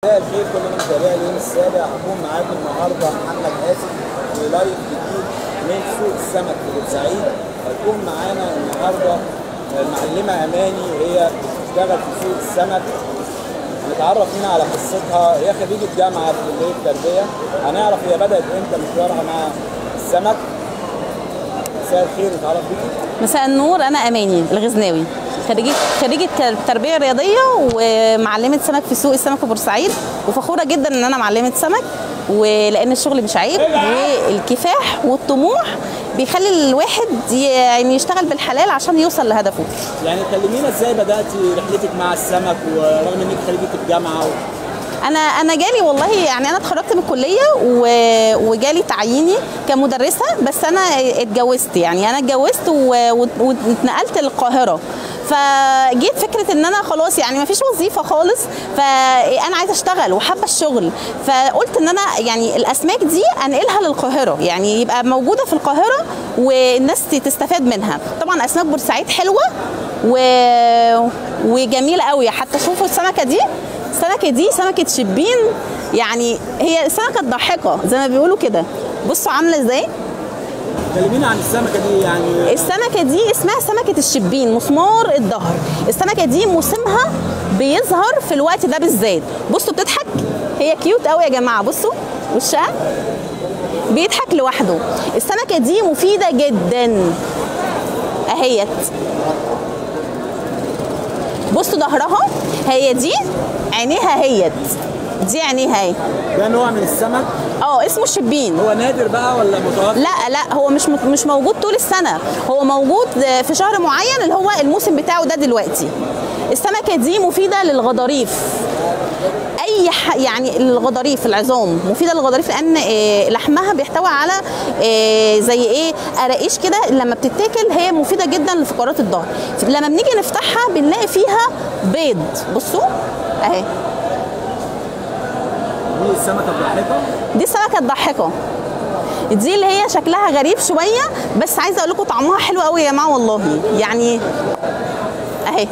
مساء الخير كل من متابعي اليوم السابع هكون معاكم النهارده محمد قاسم في لايف جديد من سوق السمك في بورسعيد هيكون معانا النهارده المعلمه اماني هي بتشتغل في سوق السمك هنتعرف هنا على قصتها هي خريجه جامعه في كليه التربيه هنعرف هي بدات امتى مشوارها مع السمك مساء الخير نتعرف بيكي مساء النور انا اماني الغزناوي خريجه خريجه تربيه رياضيه ومعلمه سمك في سوق السمك في بورسعيد وفخوره جدا ان انا معلمه سمك ولان الشغل مش عيب والكفاح والطموح بيخلي الواحد يعني يشتغل بالحلال عشان يوصل لهدفه يعني كلمينا ازاي بداتي رحلتك مع السمك ورغم انك خريجه الجامعه و... انا انا جالي والله يعني انا اتخرجت من الكليه و- وجالي تعييني كمدرسه بس انا اتجوزت يعني انا اتجوزت و- و- واتنقلت للقاهره فجيت فكره ان انا خلاص يعني ما فيش وظيفه خالص فانا عايزه اشتغل وحابه الشغل فقلت ان انا يعني الاسماك دي انقلها للقاهره يعني يبقى موجوده في القاهره والناس تستفاد منها طبعا اسماك بورسعيد حلوه و... وجميله قوي حتى شوفوا السمكه دي السمكه دي سمكه شبين يعني هي سمكه ضاحكه زي ما بيقولوا كده بصوا عامله ازاي كلمينا عن السمكه دي يعني السمكه دي اسمها سمكه الشبين مسمار الظهر السمكه دي موسمها بيظهر في الوقت ده بالذات بصوا بتضحك هي كيوت قوي يا جماعه بصوا وشها بيضحك لوحده السمكه دي مفيده جدا اهيت بصوا ظهرها هي دي عينيها هيت دي عينيها اهي ده نوع من السمك اه اسمه الشبين هو نادر بقى ولا متوفر؟ لا لا هو مش مش موجود طول السنه هو موجود في شهر معين اللي هو الموسم بتاعه ده دلوقتي السمكه دي مفيده للغضاريف اي ح... يعني الغضاريف العظام مفيده للغضاريف لان آه، لحمها بيحتوي على آه، زي ايه قراقيش كده لما بتتاكل هي مفيده جدا لفقرات الظهر لما بنيجي نفتحها بنلاقي فيها بيض بصوا اهي دي السمكه الضاحكه دي السمكه الضاحكه دي اللي هي شكلها غريب شويه بس عايزه اقول لكم طعمها حلو قوي يا جماعه والله يعني اهي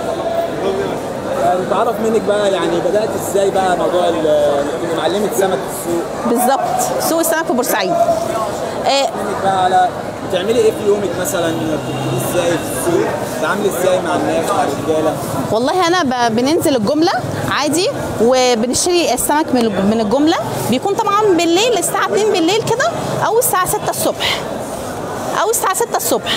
نتعرف منك بقى يعني بدات ازاي بقى موضوع ال- انك تبقي معلمه سمك في السوق بالظبط سوق السمك في بورسعيد آه منك بقى على بتعملي ايه في يومك مثلا بتبتدي ازاي في السوق بتتعاملي ازاي مع الناس مع الرجاله والله انا ب- بننزل الجمله عادي وبنشتري السمك من الج- من الجمله بيكون طبعا بالليل الساعه 2 بالليل كده او الساعه 6 الصبح او الساعه 6 الصبح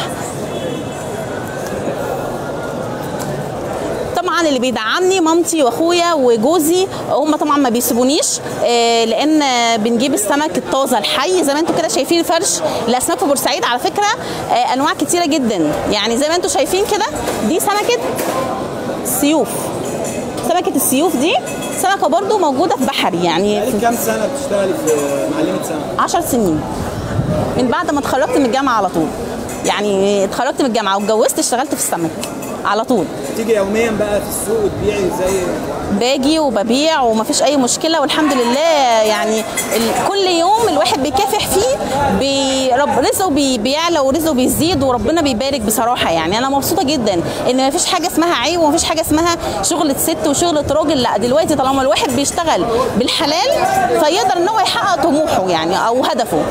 طبعا اللي بيدعمني مامتي واخويا وجوزي هم طبعا ما بيسيبونيش آه، لان بنجيب السمك الطازه الحي زي ما انتم كده شايفين فرش الاسماك في بورسعيد على فكره آه، انواع كتيره جدا يعني زي ما انتم شايفين كده دي سمكه سيوف سمكه السيوف دي سمكه برضو موجوده في بحري يعني بقالك كام سنه بتشتغلي في معلمه سمك 10 سنين من بعد ما اتخرجت من الجامعه على طول يعني اتخرجت من الجامعه واتجوزت اشتغلت في السمك على طول تيجي يوميا بقى في السوق وتبيعي زي باجي وببيع ومفيش اي مشكله والحمد لله يعني ال- كل يوم الواحد بيكافح فيه بي رب رزقه بي بيعلى ورزقه بيزيد وربنا بيبارك بصراحه يعني انا مبسوطه جدا ان مفيش حاجه اسمها عيب ومفيش حاجه اسمها شغله ست وشغله راجل لا دلوقتي طالما الواحد بيشتغل بالحلال فيقدر ان هو يحقق طموحه يعني او هدفه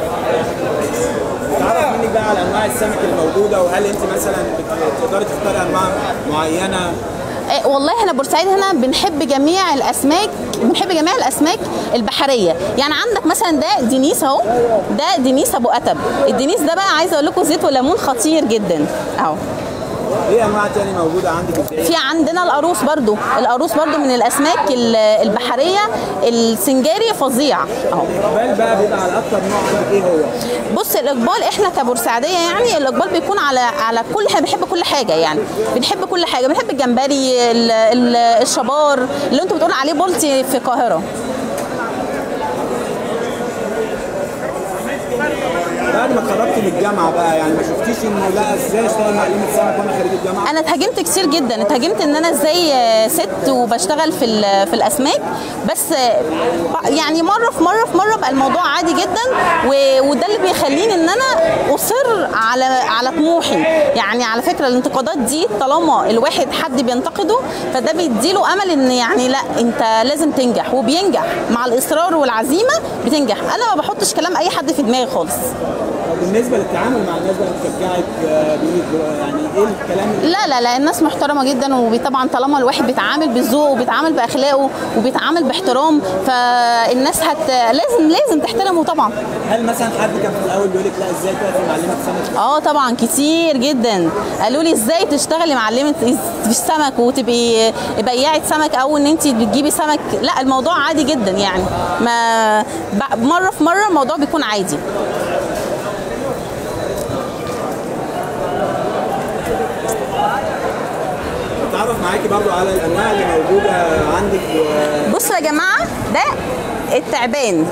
تعرف منك بقى على انواع السمك الموجوده وهل انت مثلا بت- بتقدري تختاري انواع معينه إيه والله احنا بورسعيد هنا بنحب جميع الاسماك بنحب جميع الاسماك البحريه يعني عندك مثلا ده دينيس اهو ده دينيس ابو قتب الدينيس ده بقى عايزه اقول لكم زيت وليمون خطير جدا اهو ايه انواع تاني موجوده عندك ازاي؟ في عندنا القاروص برضو القاروص برضو من الاسماك ال- البحريه السنجاري فظيع اهو الاقبال بقى بيبقى على اكتر نوع عندك ايه هو؟ بص الاقبال احنا كبورسعيديه يعني الاقبال بيكون على على كل حاجه بنحب كل حاجه يعني بنحب كل حاجه بنحب الجمبري ال- ال- الشبار اللي انتوا بتقولوا عليه بولتي في القاهره بعد ما اتخرجت من الجامعه بقى يعني ما شفتيش انه لا ازاي اشتغل معلمه سمك وانا خريج الجامعه انا اتهاجمت كتير جدا اتهاجمت ان انا ازاي آه، ست وبشتغل في ال- في الاسماك بس آه، يعني مره في مره في مره بقى الموضوع عادي جدا و- وده اللي بيخليني ان انا اصر على على طموحي يعني على فكره الانتقادات دي طالما الواحد حد بينتقده فده بيديله امل ان يعني لا انت لازم تنجح وبينجح مع الاصرار والعزيمه بتنجح انا ما بحطش كلام اي حد في دماغي خالص بالنسبه للتعامل مع الناس بقى بتشجعك آه، بيقولك يعني ايه الكلام اللي لا لا لا الناس محترمه جدا وطبعا طالما الواحد بيتعامل بذوق وبيتعامل باخلاقه وبيتعامل باحترام فالناس هت لازم لازم تحترمه طبعا هل مثلا حد كان في الاول بيقول لك لا ازاي تقفي معلمه سمك اه طبعا كتير جدا قالوا لي ازاي تشتغلي معلمه في السمك وتبقي بياعه سمك او ان انت بتجيبي سمك لا الموضوع عادي جدا يعني ما ب- مره في مره الموضوع بيكون عادي اتعرف معاكي برضو على الانواع اللي موجوده عندك و... بصوا يا جماعه ده التعبان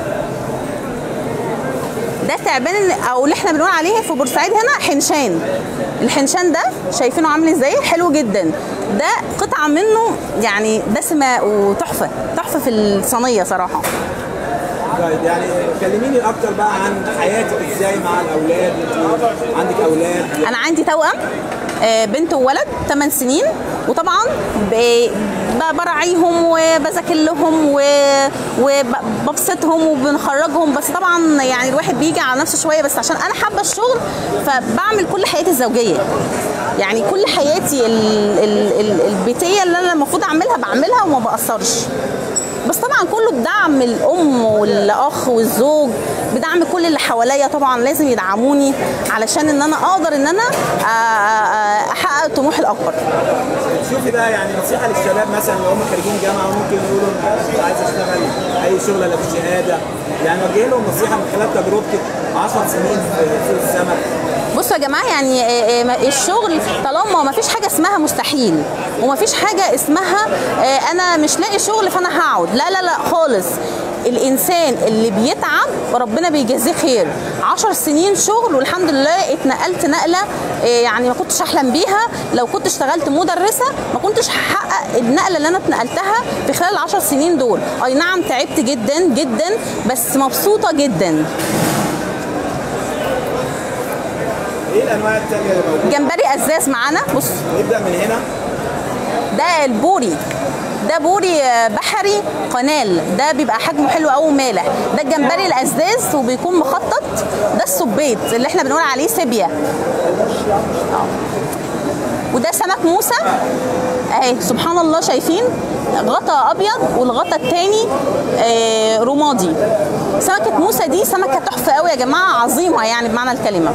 ده تعبان او اللي احنا بنقول عليه في بورسعيد هنا حنشان الحنشان ده شايفينه عامل ازاي حلو جدا ده قطعه منه يعني دسمه وتحفه تحفه في الصينيه صراحه طيب يعني كلميني اكتر بقى عن حياتك ازاي مع الاولاد انت عندك اولاد انا عندي توأم آه، بنت وولد 8 سنين وطبعا ب- ب- براعيهم وبذاكر لهم و- وببسطهم وبنخرجهم بس طبعا يعني الواحد بيجي على نفسه شويه بس عشان انا حابه الشغل فبعمل كل حياتي الزوجيه يعني كل حياتي ال- ال- ال- البيتيه اللي انا المفروض اعملها بعملها وما بقصرش بس طبعا كله بدعم الام والاخ والزوج بدعم كل اللي حواليا طبعا لازم يدعموني علشان ان انا اقدر ان انا آه، آه، احقق طموحي الاكبر شوفي بقى يعني نصيحه للشباب مثلا اللي هم خارجين جامعه وممكن يقولوا أنا مش عايز اشتغل اي شغل الا بالشهاده يعني وجه لهم نصيحه من خلال تجربتك 10 سنين في سوق السمك بصوا يا جماعه يعني آه، آه، الشغل طالما ما فيش حاجه اسمها مستحيل وما فيش حاجه اسمها آه، انا مش لاقي شغل فانا هقعد لا لا لا خالص الانسان اللي بيتعب ربنا بيجازيه خير عشر سنين شغل والحمد لله اتنقلت نقله آه، يعني ما كنتش احلم بيها لو كنت اشتغلت مدرسه ما كنتش هحقق النقله اللي انا اتنقلتها في خلال العشر سنين دول اي نعم تعبت جدا جدا بس مبسوطه جدا ايه الانواع الثانيه اللي موجوده جمبري ازاز معانا بص نبدا من هنا ده البوري ده بوري آه، بحري قنال ده بيبقى حجمه حلو قوي مالح ده الجمبري الازاز وبيكون مخطط ده السبيط اللي احنا بنقول عليه سيبيا آه. وده سمك موسى اهي سبحان الله شايفين غطا ابيض والغطا التاني آه، رمادي سمكه موسى دي سمكه تحفه قوي يا جماعه عظيمه يعني بمعنى الكلمه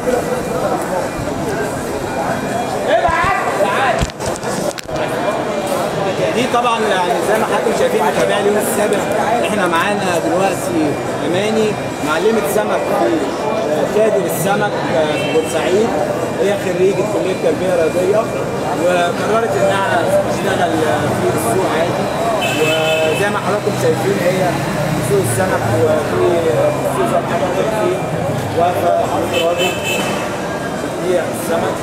دي طبعا يعني زي ما حضراتكم شايفين متابعي اليوم السابع احنا معانا دلوقتي اماني معلمه سمك في آه، شادر السمك آه، في بورسعيد هي خريجه كليه التربيه الرياضيه وقررت انها تشتغل آه، في السوق عادي وزي ما حضراتكم شايفين هي في سوق السمك وفي آه، سوق زي ما حضراتكم شايفين واقفه عند راجل بتبيع السمك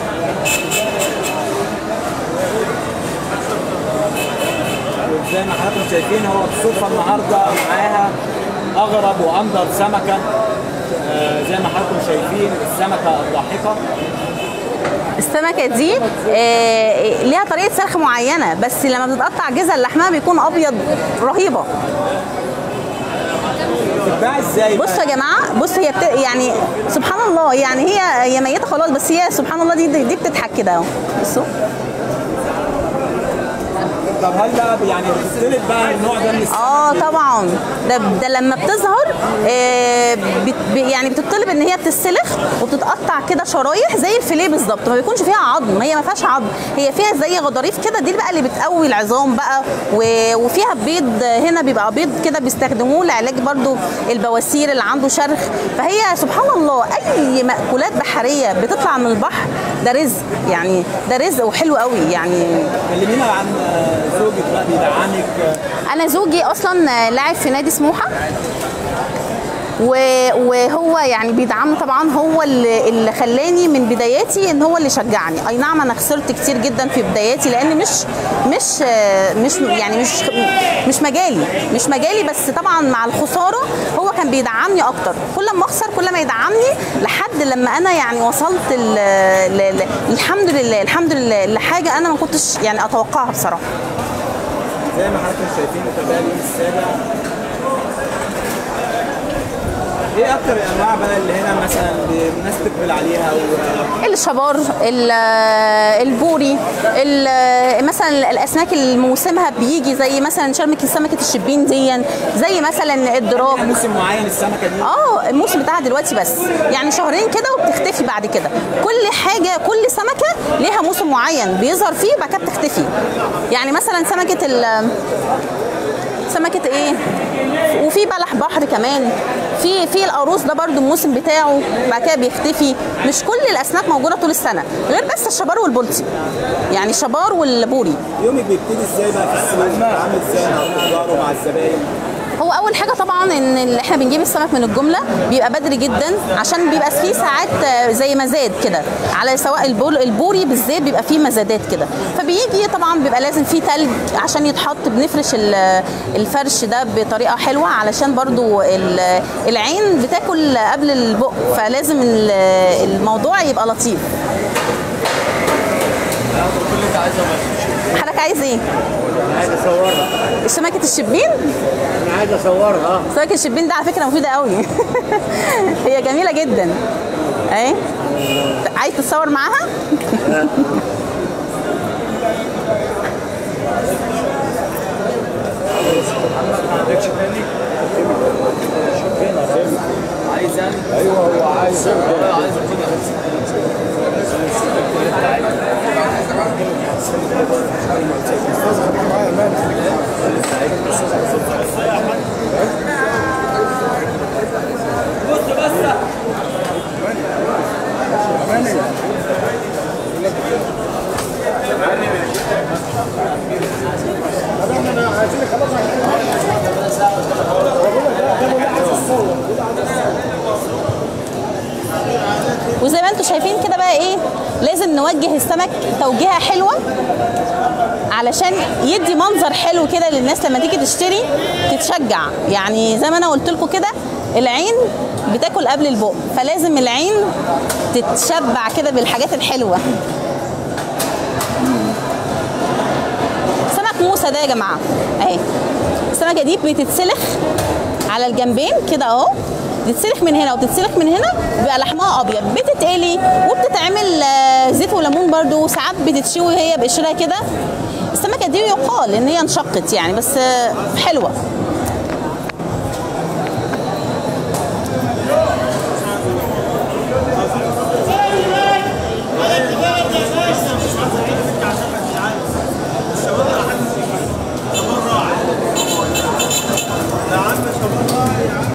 وزي ما حضراتكم شايفين هو الصدفه النهارده معاها اغرب وانضر سمكه آه، زي ما حضراتكم شايفين السمكه الضاحكه السمكه دي آه، ليها طريقه سلخ معينه بس لما بتتقطع جزء لحمها بيكون ابيض رهيبه بتتباع ازاي بقى؟ بصوا يا جماعه بص هي بت... يعني سبحان الله يعني هي هي ميته خلاص بس هي سبحان الله دي دي بتضحك كده اهو بصوا طب هل بقى يعني بتختلف بقى النوع ده من السمك اه طبعا ده ده لما بتظهر آه بت ب- يعني بتطلب ان هي بتتسلخ وبتتقطع كده شرايح زي الفيليه بالظبط ما بيكونش فيها عظم هي ما فيهاش عظم هي فيها زي غضاريف كده دي بقى اللي بتقوي العظام بقى و- وفيها بيض هنا بيبقى بيض كده بيستخدموه لعلاج برضو البواسير اللي عنده شرخ فهي سبحان الله اي مأكولات بحريه بتطلع من البحر ده رزق يعني ده رزق وحلو قوي يعني كلمينا عن آه، زوجك بقى بيدعمك آه، انا زوجي اصلا لاعب في نادي سموحه و- وهو يعني بيدعمني طبعا هو اللي, اللي خلاني من بداياتي ان هو اللي شجعني اي نعم انا خسرت كتير جدا في بداياتي لان مش مش آه، مش يعني مش مش مجالي مش مجالي بس طبعا مع الخساره هو كان بيدعمني اكتر كل ما اخسر كل ما يدعمني لحد لما انا يعني وصلت ال ل- ل- الحمد لله الحمد لله لحاجه انا ما كنتش يعني اتوقعها بصراحه زي ما حضراتكم شايفين متابعي اليوم السابع ايه اكتر الانواع بقى اللي هنا مثلا الناس تقبل عليها و... الشبار ال- البوري ال- مثلا الاسماك اللي موسمها بيجي زي مثلا شرمك سمكه الشبين دي زي مثلا الدراك موسم معين السمكه دي اه الموسم بتاعها دلوقتي بس يعني شهرين كده وبتختفي بعد كده كل حاجه كل سمكه ليها موسم معين بيظهر فيه بعد كده بتختفي يعني مثلا سمكه ال سمكة ايه؟ وفي بلح بحر كمان في في القاروص ده برضو الموسم بتاعه بعد كده بيختفي مش كل الاسماك موجوده طول السنه غير بس الشبار والبلطي يعني الشبار والبوري يومك بيبتدي ازاي بقى في السوق عامل ازاي مع التجار ومع الزباين هو اول حاجه طبعا ان اللي احنا بنجيب السمك من الجمله بيبقى بدري جدا عشان بيبقى فيه ساعات آه، زي مزاد كده على سواء البول البوري بالذات بيبقى فيه مزادات كده فبيجي طبعا بيبقى لازم فيه تلج عشان يتحط بنفرش ال- الفرش ده بطريقه حلوه علشان برضو ال- العين بتاكل قبل البق فلازم ال- الموضوع يبقى لطيف حضرتك عايز ايه؟ عايز اصورها سمكة الشبين؟ انا عايز اصورها سمكة الشبين ده على فكرة مفيدة قوي هي جميلة جدا اهي عايز تتصور معاها؟ عايز يعني ايوه هو عايز عايز وزي ما انتم شايفين كده بقى ايه لازم نوجه السمك توجيهه حلوه علشان يدي منظر حلو كده للناس لما تيجي تشتري تتشجع يعني زي ما انا قلت لكم كده العين بتاكل قبل البق فلازم العين تتشبع كده بالحاجات الحلوه سمك موسى ده يا جماعه اهي السمكه دي بتتسلخ على الجنبين كده اهو بتتسلخ من هنا وبتتسلخ من هنا بيبقى لحمها ابيض بتتقلي وبتتعمل آه، زيت وليمون برده وساعات بتتشوي هي بقشرها كده السمكه دي يقال ان هي انشقت يعني بس آه، حلوه